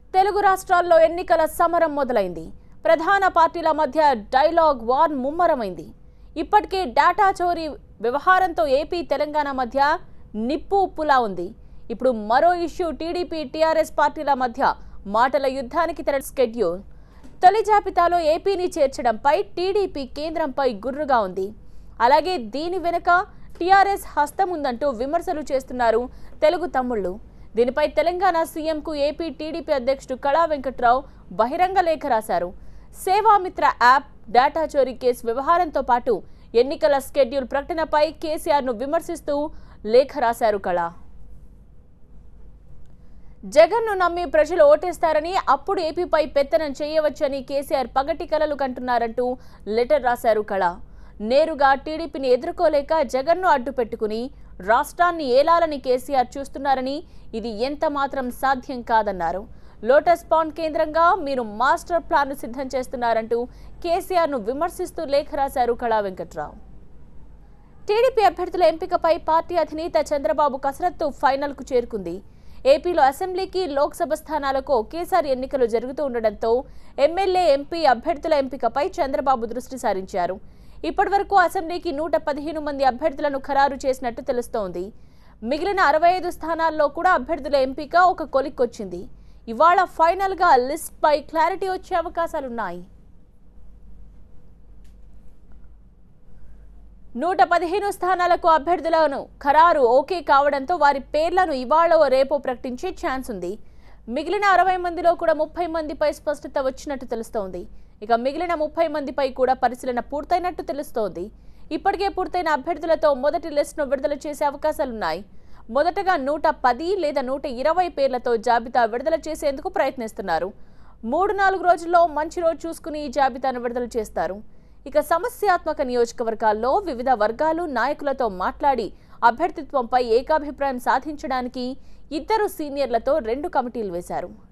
తెలుగు రాష్ట్రాల్లో ఎన్నికల సమరం మొదలైంది ప్రధాన పార్టీల మధ్య డైలాగ్ వార్ ముమ్మరమైంది ఇప్పటికే డేటా చోరీ వ్యవహారంతో ఏపీ తెలంగాణ మధ్య నిప్పు ఉప్పులా ఉంది ఇప్పుడు మరో ఇష్యూ టీడీపీ టీఆర్ఎస్ పార్టీల మధ్య మాటల యుద్ధానికి తెర స్కెడ్యూల్ తొలి జాబితాలో ఏపీని చేర్చడంపై టీడీపీ కేంద్రంపై గుర్రుగా ఉంది అలాగే దీని వెనుక టీఆర్ఎస్ హస్తం ఉందంటూ విమర్శలు చేస్తున్నారు తెలుగు తమ్ముళ్ళు దీనిపై తెలంగాణ సీఎంకు ఏపీ టీడీపీ అధ్యక్షుడు కళా వెంకట్రావు బహిరంగ లేఖ రాశారు సేవామిత్ర యాప్ డేటా చోరీ కేసు వ్యవహారంతో పాటు ఎన్నికల స్కెడ్యూల్ ప్రకటనపై కేసీఆర్ను విమర్శిస్తూ లేఖ రాశారు కళ జగన్ను నమ్మి ప్రజలు ఓటేస్తారని అప్పుడు ఏపీపై పెత్తనం చేయవచ్చని కేసీఆర్ పగటి కలలు కంటున్నారంటూ లెటర్ రాశారు కళ నేరుగా టీడీపీని ఎదుర్కోలేక జగన్ను అడ్డు పెట్టుకుని రాష్ట్రాన్ని ఏలాలని కేసీఆర్ చూస్తున్నారని ఇది ఎంత మాత్రం సాధ్యం కాదన్నారు లోటస్ పాండ్ కేంద్రంగా మీరు మాస్టర్ ప్లాన్ సిద్ధం చేస్తున్నారంటూ కేసీఆర్ను విమర్శిస్తూ లేఖ రాశారు కళా వెంకట్రావు టీడీపీ అభ్యర్థుల ఎంపికపై పార్టీ అధినేత చంద్రబాబు కసరత్తు ఫైనల్కు చేరుకుంది ఏపీలో అసెంబ్లీకి లోక్సభ స్థానాలకు ఒకేసారి ఎన్నికలు జరుగుతూ ఉండడంతో ఎమ్మెల్యే ఎంపీ అభ్యర్థుల ఎంపికపై చంద్రబాబు దృష్టి సారించారు ఇప్పటివరకు అసెంబ్లీకి నూట పదిహేను మంది అభ్యర్థులను ఖరారు చేసినట్టు తెలుస్తోంది మిగిలిన అరవై ఐదు స్థానాల్లో కూడా అభ్యర్థుల ఎంపిక ఒక కొలిక్కొచ్చింది ఇవాళ ఫైనల్గా లిస్ట్పై క్లారిటీ వచ్చే అవకాశాలున్నాయి నూట పదిహేను స్థానాలకు అభ్యర్థులను ఖరారు ఓకే కావడంతో వారి పేర్లను ఇవాళ రేపో ప్రకటించే ఛాన్స్ ఉంది మిగిలిన అరవై మందిలో కూడా ముప్పై మందిపై స్పష్టత వచ్చినట్టు తెలుస్తోంది ఇక మిగిలిన ముప్పై మందిపై కూడా పరిశీలన పూర్తయినట్టు తెలుస్తోంది ఇప్పటికే పూర్తయిన అభ్యర్థులతో మొదటి లిస్టును విడుదల చేసే అవకాశాలున్నాయి మొదటగా నూట పది లేదా నూట ఇరవై పేర్లతో జాబితా విడుదల చేసేందుకు ప్రయత్నిస్తున్నారు మూడు నాలుగు రోజుల్లో మంచి రోజు చూసుకుని ఈ జాబితాను విడుదల చేస్తారు ఇక సమస్యాత్మక నియోజకవర్గాల్లో వివిధ వర్గాలు నాయకులతో మాట్లాడి అభ్యర్థిత్వంపై ఏకాభిప్రాయం సాధించడానికి ఇద్దరు సీనియర్లతో రెండు కమిటీలు వేశారు